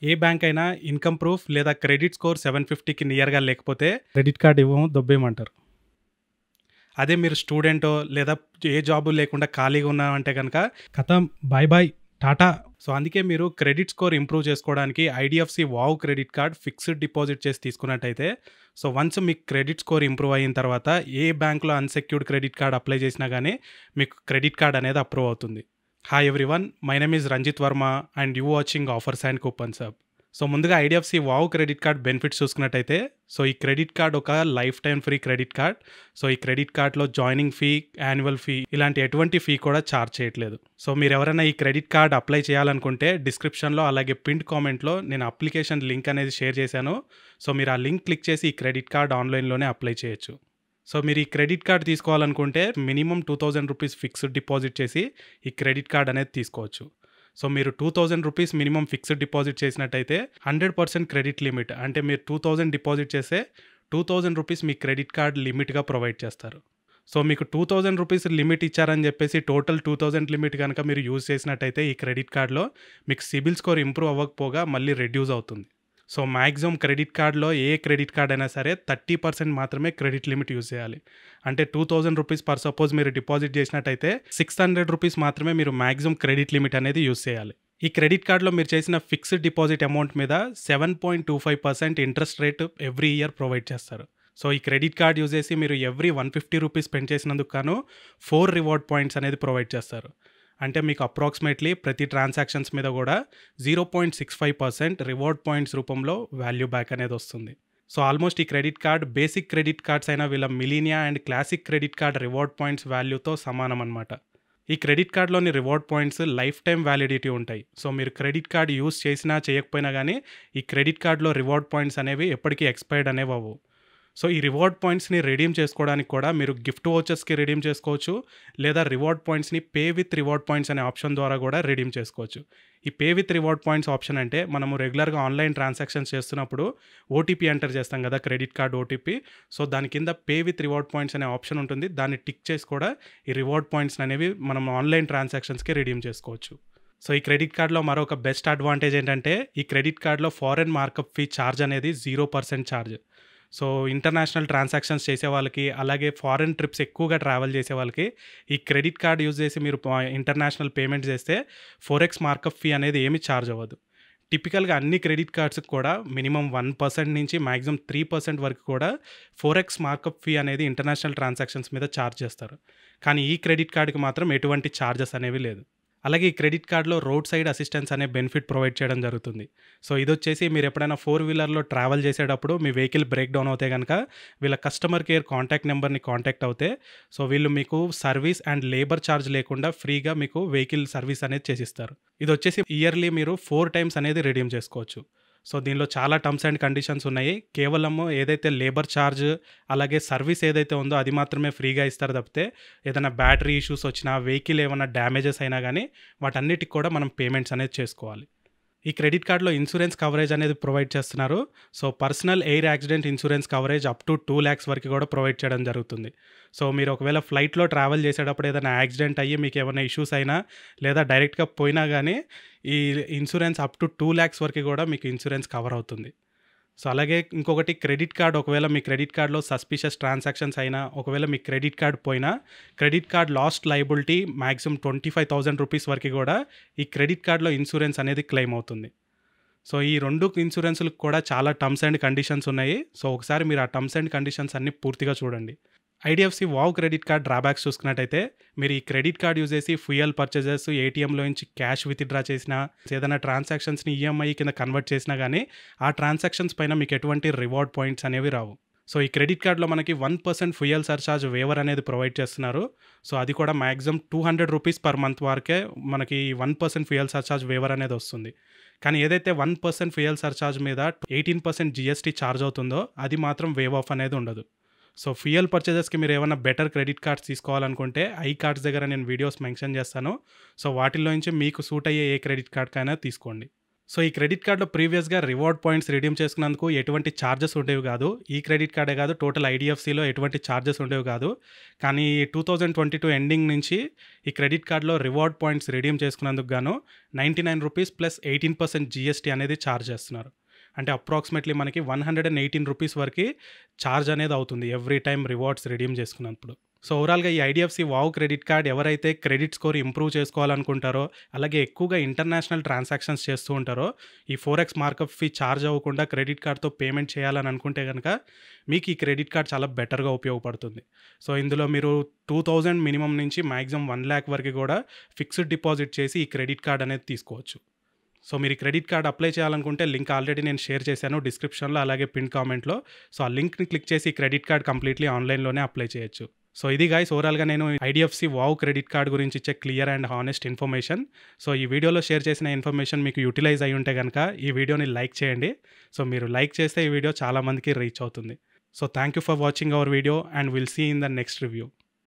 ఏ bank అయినా income proof లేదా credit score 750కి నియర్‌గా లేకపోతే క్రెడిట్ కార్డ్ ఇవ్వము, దొబ్బేయమంటారు. అదే మీరు స్టూడెంటో లేదా ఏ జాబు లేకుండా ఖాళీగా ఉన్నామంటే గనక ఖతం బాయ్ బాయ్ టాటా. సో, అందుకే మీరు క్రెడిట్ స్కోర్ ఇంప్రూవ్ చేసుకోవడానికి IDFC wow credit card fixed deposit చేసి తీసుకున్నట్టయితే సో, వన్స్ మీకు క్రెడిట్ స్కోర్ ఇంప్రూవ్ అయిన తర్వాత ఏ బ్యాంక్‌లో అన్‌సెక్యూర్డ్ క్రెడిట్ కార్డ్ అప్లై చేసినా గానీ మీకు క్రెడిట్ కార్డ్ అనేది అప్రూవ్ అవుతుంది. Hi everyone my name is Ranjith Varma and you watching offers and coupons hub. So, ముందుగా IDFC wow credit card benefits చూసుకున్నట్టయితే సో, ఈ క్రెడిట్ కార్డ్ ఒక life time free credit card. So, ఈ క్రెడిట్ కార్డ్‌లో joining fee, annual fee ఇలాంటి ఎటువంటి fee కూడా charge చేయట్లేదు. సో, మీరెవరైనా ఈ క్రెడిట్ కార్డ్ అప్లై చేయాలనుకుంటే డిస్క్రిప్షన్‌లో అలాగే పిన్డ్ కామెంట్‌లో నేను అప్లికేషన్ లింక్ అనేది షేర్ చేశాను. సో, మీరు ఆ లింక్ క్లిక్ చేసి ఈ క్రెడిట్ కార్డ్ ఆన్‌లైన్‌లోనే అప్లై చేయొచ్చు. సో, మీరు ఈ క్రెడిట్ కార్డ్ తీసుకోవాలనుకుంటే మినిమమ్ రూ. 2000 ఫిక్స్డ్ డిపాజిట్ చేసి ఈ క్రెడిట్ కార్డ్ అనేది తీసుకోవచ్చు. సో, మీరు రూ. 2000 మినిమమ్ ఫిక్స్డ్ డిపాజిట్ చేసినట్టయితే 100% క్రెడిట్ లిమిట్ అంటే మీరు 2000 డిపాజిట్ చేస్తే రూ. 2000 మీ క్రెడిట్ కార్డ్ లిమిట్‌గా ప్రొవైడ్ చేస్తారు. సో, మీకు రూ. 2000 లిమిట్ ఇచ్చారని చెప్పేసి టోటల్ 2000 లిమిట్ గనక మీరు యూజ్ చేసినట్టయితే ఈ క్రెడిట్ కార్డ్‌లో మీకు సిబిల్ స్కోర్ ఇంప్రూవ్ అవ్వకపోగా మళ్ళీ రెడ్యూస్ అవుతుంది. సో, మాక్సిమం క్రెడిట్ కార్డ్‌లో ఏ క్రెడిట్ కార్డ్ అయినా సరే 30% మాత్రమే క్రెడిట్ లిమిట్ యూజ్ చేయాలి. అంటే రూ. 2000 ఫర్ సపోజ్ మీరు డిపాజిట్ చేసినట్టయితే రూ. 600 మాత్రమే మీరు మాక్సిమం క్రెడిట్ లిమిట్ అనేది యూజ్ చేయాలి. ఈ క్రెడిట్ కార్డ్‌లో మీరు చేసిన ఫిక్స్డ్ డిపాజిట్ అమౌంట్ మీద 7.25% interest rate every year provide చేస్తారు. సో, ఈ క్రెడిట్ కార్డ్ యూజ్ చేసి మీరు ఎవ్రీ రూ. 150 స్పెండ్ చేసినందుకు గాను 4 రివార్డ్ పాయింట్స్ అనేది ప్రొవైడ్ చేస్తారు. అంటే మీకు అప్రాక్సిమేట్‌లీ ప్రతి ట్రాన్సాక్షన్స్ మీద కూడా 0.65% రివార్డ్ పాయింట్స్ రూపంలో వాల్యూ బ్యాక్ అనేది వస్తుంది. సో, ఆల్మోస్ట్ ఈ credit card basic credit cards అయిన వీళ్ళ millennia and classic credit card reward points వాల్యూతో సమానం అనమాట. ఈ క్రెడిట్ కార్డ్‌లోని reward points life time validity ఉంటాయి. సో, మీరు క్రెడిట్ కార్డ్ యూజ్ చేసినా చేయకపోయినా గానీ ఈ క్రెడిట్ కార్డ్‌లో రివార్డ్ పాయింట్స్ అనేవి ఎప్పటికీ ఎక్స్‌పైర్డ్ అనేవి అవ్వవు. సో, ఈ రివార్డ్ పాయింట్స్‌ని రిడీమ్ చేసుకోవడానికి కూడా మీరు గిఫ్ట్ వౌచర్స్‌కి రిడీమ్ చేసుకోవచ్చు. లేదా రివార్డ్ పాయింట్స్‌ని పే విత్ రివార్డ్ పాయింట్స్ అనే ఆప్షన్ ద్వారా కూడా రిడీమ్ చేసుకోవచ్చు. ఈ pay with reward points option అంటే మనము రెగ్యులర్‌గా ఆన్‌లైన్ ట్రాన్సాక్షన్స్ చేస్తున్నప్పుడు ఓటీపీ ఎంటర్ చేస్తాం కదా! Credit card OTP. సో, దాని కింద పే విత్ రివార్డ్ పాయింట్స్ అనే ఆప్షన్ ఉంటుంది. దాన్ని టిక్ చేసి కూడా ఈ రివార్డ్ పాయింట్స్ అనేవి మనం ఆన్‌లైన్ ట్రాన్సాక్షన్స్‌కి రిడీమ్ చేసుకోవచ్చు. సో, ఈ క్రెడిట్ కార్డ్‌లో మరొక బెస్ట్ అడ్వాంటేజ్ ఏంటంటే ఈ క్రెడిట్ కార్డ్‌లో ఫారెన్ మార్కప్ ఫీ చార్జ్ అనేది 0% చార్జ్. సో, ఇంటర్నేషనల్ ట్రాన్సాక్షన్స్ చేసే వాళ్ళకి అలాగే ఫారెన్ ట్రిప్స్ ఎక్కువగా ట్రావెల్ చేసే వాళ్ళకి ఈ క్రెడిట్ కార్డ్ యూజ్ చేసి మీరు ప ఇంటర్నేషనల్ పేమెంట్ చేస్తే ఫోరెక్స్ మార్కప్ ఫీ అనేది ఏమి చార్జ్ అవ్వదు. టిపికల్‌గా అన్ని క్రెడిట్ కార్డ్స్‌కి కూడా మినిమమ్ 1% నుంచి మాక్సిమం 3% వరకు కూడా ఫోరెక్స్ మార్కప్ ఫీ అనేది ఇంటర్నేషనల్ ట్రాన్సాక్షన్స్ మీద చార్జ్ చేస్తారు. కానీ ఈ క్రెడిట్ కార్డ్‌కి మాత్రం ఎటువంటి చార్జెస్ అనేవి లేదు. అలాగే ఈ క్రెడిట్ కార్డ్‌లో రోడ్ సైడ్ అసిస్టెన్స్ అనే బెనిఫిట్ ప్రొవైడ్ చేయడం జరుగుతుంది. సో, ఇదొచ్చేసి మీరు ఎప్పుడైనా ఫోర్ వీలర్‌లో ట్రావెల్ చేసేటప్పుడు మీ వెహికల్ బ్రేక్ డౌన్ అవుతే గనక వీళ్ళ కస్టమర్ కేర్ కాంటాక్ట్ నంబర్‌ని కాంటాక్ట్ అవుతే సో, వీళ్ళు మీకు సర్వీస్ అండ్ లేబర్ చార్జ్ లేకుండా ఫ్రీగా మీకు వెహికల్ సర్వీస్ అనేది చేసిస్తారు. ఇదొచ్చేసి ఇయర్‌లీ మీరు 4 టైమ్స్ అనేది రిడీమ్ చేసుకోవచ్చు. సో, దీనిలో చాలా టర్మ్స్ అండ్ కండిషన్స్ ఉన్నాయి. కేవలము ఏదైతే లేబర్ చార్జ్ అలాగే సర్వీస్ ఏదైతే ఉందో అది మాత్రమే ఫ్రీగా ఇస్తారు తప్పితే ఏదైనా బ్యాటరీ ఇష్యూస్ వచ్చినా వెహికల్ ఏమన్నా డ్యామేజెస్ అయినా గానీ వాటన్నిటికి కూడా మనం పేమెంట్స్ అనేది చేసుకోవాలి. ఈ క్రెడిట్ కార్డ్‌లో ఇన్స్యూరెన్స్ కవరేజ్ అనేది ప్రొవైడ్ చేస్తున్నారు. So, personal air accident insurance coverage up to 2,00,000 వరకు కూడా ప్రొవైడ్ చేయడం జరుగుతుంది. సో, మీరు ఒకవేళ ఫ్లైట్‌లో ట్రావెల్ చేసేటప్పుడు ఏదైనా యాక్సిడెంట్ అయ్యి మీకేమన్నా ఇష్యూస్ అయినా లేదా డైరెక్ట్‌గా పోయినా గానీ ఈ ఇన్స్యూరెన్స్ అప్ టు 2,00,000 వరకు కూడా మీకు ఇన్స్యూరెన్స్ కవర్ అవుతుంది. సో, అలాగే ఇంకొకటి క్రెడిట్ కార్డ్ ఒకవేళ మీ క్రెడిట్ కార్డ్‌లో సస్పిషియస్ ట్రాన్సాక్షన్స్ అయినా ఒకవేళ మీ క్రెడిట్ కార్డ్ పోయినా credit card lost liability maximum రూ. 25,000 వరకు కూడా ఈ క్రెడిట్ కార్డ్‌లో ఇన్స్యూరెన్స్ అనేది క్లెయిమ్ అవుతుంది. సో, ఈ 2 ఇన్స్యూరెన్స్‌లకు కూడా చాలా టర్మ్స్ అండ్ కండిషన్స్ ఉన్నాయి. సో, ఒకసారి మీరు ఆ టర్మ్స్ అండ్ కండిషన్స్ అన్నీ పూర్తిగా చూడండి. IDFC wow credit card drawbacks చూసుకున్నట్టయితే మీరు ఈ క్రెడిట్ కార్డ్ యూజ్ చేసి ఫ్యూయల్ పర్చేజెస్, ఏటీఎంలో నుంచి క్యాష్ విత్‌డ్రా చేసినా ఏదైనా ట్రాన్సాక్షన్స్‌ని ఈఎంఐ కింద కన్వర్ట్ చేసినా గానీ ఆ ట్రాన్సాక్షన్స్ పైన మీకు ఎటువంటి రివార్డ్ పాయింట్స్ అనేవి రావు. సో, ఈ క్రెడిట్ కార్డ్‌లో మనకి 1% ఫ్యూయల్ సర్చార్జ్ వేవర్ అనేది ప్రొవైడ్ చేస్తున్నారు. సో, అది కూడా మాక్సిమం రూ. 200 పర్ మంత్ వరకే మనకి 1% ఫ్యూయల్ సర్చార్జ్ వేవర్ అనేది వస్తుంది. కానీ ఏదైతే 1% ఫ్యూయల్ సర్చార్జ్ మీద 18% జీఎస్టీ చార్జ్ అవుతుందో అది మాత్రం వేవ్ ఆఫ్ అనేది ఉండదు. సో, ఫ్యూయల్ పర్చేజెస్‌కి మీరు ఏమన్నా బెటర్ క్రెడిట్ కార్డ్స్ తీసుకోవాలనుకుంటే ఐ కార్డ్స్ దగ్గర నేను వీడియోస్ మెన్షన్ చేస్తాను. సో, వాటిల్లో నుంచి మీకు సూట్ అయ్యే ఏ క్రెడిట్ కార్డ్‌కైనా తీసుకోండి. సో ఈ క్రెడిట్ కార్డ్‌లో ప్రీవియస్‌గా రివార్డ్ పాయింట్స్ రిడీమ్ చేసుకున్నందుకు ఎటువంటి చార్జెస్ ఉండేవి గాదు. ఈ క్రెడిట్ కార్డే గాదు టోటల్ ఐడీఎఫ్‌సిలో ఎటువంటి చార్జెస్ ఉండేవి గాదు. కానీ 2022 ఎండింగ్ నుంచి ఈ క్రెడిట్ కార్డ్‌లో రివార్డ్ పాయింట్స్ రిడీమ్ చేసుకున్నందుకు గాను రూ. 99 ప్లస్ 18% జీఎస్టీ అనేది చార్జ్ చేస్తున్నారు. అంటే అప్రాక్సిమేట్‌లీ మనకి రూ. 118 వరకి చార్జ్ అనేది అవుతుంది ఎవ్రీ టైమ్ రివార్డ్స్ రిడీమ్ చేసుకున్నప్పుడు. సో ఓవరాల్‌గా ఈ ఐడీఎఫ్‌సి వావ్ క్రెడిట్ కార్డ్ ఎవరైతే క్రెడిట్ స్కోర్ ఇంప్రూవ్ చేసుకోవాలనుకుంటారో, అలాగే ఎక్కువగా ఇంటర్నేషనల్ ట్రాన్సాక్షన్స్ చేస్తూ ఉంటారో, ఈ 4ఎక్స్ మార్కప్ ఫీ చార్జ్ అవ్వకుండా క్రెడిట్ కార్డ్‌తో పేమెంట్ చేయాలని అనుకుంటే గనక మీకు ఈ క్రెడిట్ కార్డ్ చాలా బెటర్‌గా ఉపయోగపడుతుంది. సో ఇందులో మీరు 2000 మినిమమ్ నుంచి మాక్సిమం 1,00,000 వరకు గూడా ఫిక్స్డ్ డిపాజిట్ చేసి ఈ క్రెడిట్ కార్డ్ అనేది తీసుకోవచ్చు. సో మీరు ఈ క్రెడిట్ కార్డ్ అప్లై చేయాలనుకుంటే లింక్ ఆల్రెడీ నేను షేర్ చేశాను డిస్క్రిప్షన్‌లో అలాగే పిన్ కామెంట్‌లో. సో ఆ లింక్‌ని క్లిక్ చేసి ఈ క్రెడిట్ కార్డ్ కంప్లీట్‌లీ ఆన్‌లైన్‌లోనే అప్లై చేయొచ్చు. సో ఇది గైస్ ఓవరాల్‌గా నేను ఐడీఎఫ్‌సి వావ్ క్రెడిట్ కార్డ్ గురించి ఇచ్చే clear and honest information. So ఈ వీడియోలో షేర్ చేసిన ఇన్ఫర్మేషన్ మీకు యుటిలైజ్ అయ్యి ఉంటే గనక ఈ వీడియోని లైక్ చేయండి. సో మీరు లైక్ చేస్తే ఈ వీడియో చాలా మందికి రీచ్ అవుతుంది. So thank you for watching our video and will see in the next review.